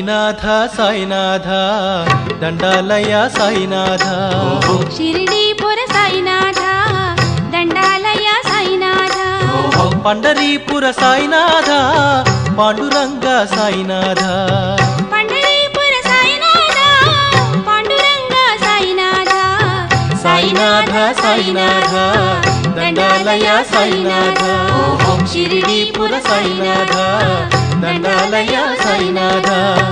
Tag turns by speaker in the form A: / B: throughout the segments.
A: సాయినాథ సాయినాథ దండాలయ సాయినాథ
B: షిరిడీపుర సాయినాథ దండాలయ సాయినాథ
A: పండరీపుర సాయినాథ పాండురంగ సాయినాథ
B: పండరీపుర సాయినాథ పాండురంగ సాయినాథ
A: సాయినాథ సాయినాథ దండాలయ సాయినాథ షిరిడీపుర సాయినాథ దండాలయ సాయినాథ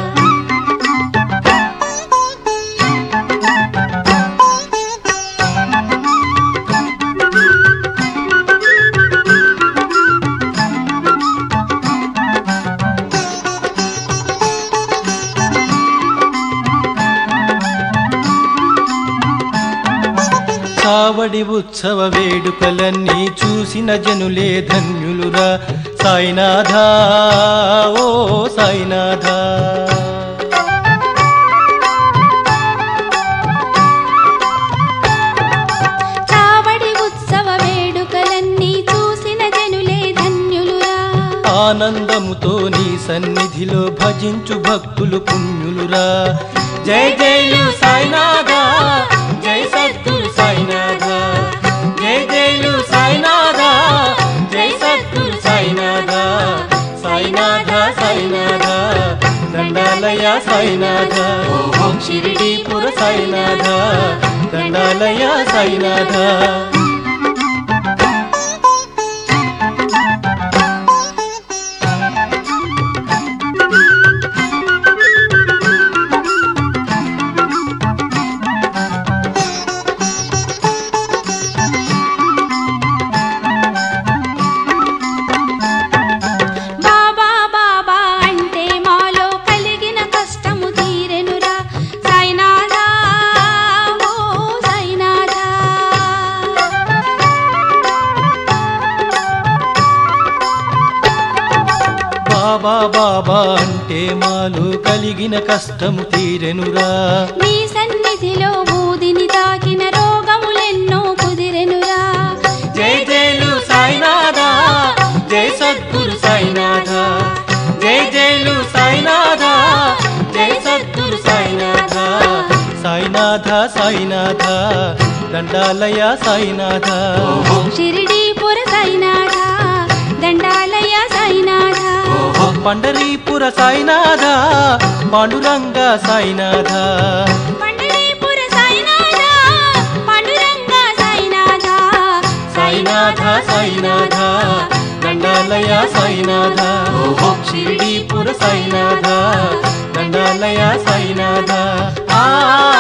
A: కావడి ఉత్సవ వేడుకలన్నీ చూసిన జనులే ధన్యులురా సాయినాథ ఓ సాయినాథ
B: కావడి ఉత్సవ వేడుకలన్నీ చూసిన జనులే ధన్యులురా
A: ఆనందముతో నీ సన్నిధిలో భజించు భక్తులు పుణ్యులురా జై జైలు సాయినాథ జై సద్గురు సాయినాథ జై జైలు సాయినాథ జై సద్గురు సాయినాథ సాయినాథ సాయినాథ దండాలయ సాయినాథ షిరిడీపుర సాయినాథ దండాలయ సాయినాథ
B: బాబా బాబా అంటే మాలో కలిగిన కష్టము తీరెనురా సాయినాథ ఓ సాయినాథ
A: బాబా బాబా అంటే మాలో కలిగిన కష్టము తీరెనురా
B: నీ సన్నిధిలో బూదిని తాకిన రోగములెన్నో కుదిరెనురా
A: జై జైలు సాయినాథ జై సద్గురు సాయినాథ జై జైలు సాయినాథ జై సద్గురు సాయినాథ సాయినాథ సాయినాథ దండాలయ సాయినాథ
B: షిరిడీపుర సాయినాథ దండాలయ సాయినాథ
A: పండరీపుర సాయినాథ పాండురంగ సాయినాథ
B: పండరీపుర సాయినాథ పాండురంగ సాయినాథ
A: సాయినాథ సాయినాథ దండాలయ సాయినాథ షిరిడీపుర సాయినాథ దండాలయ సాయినాథ ఆ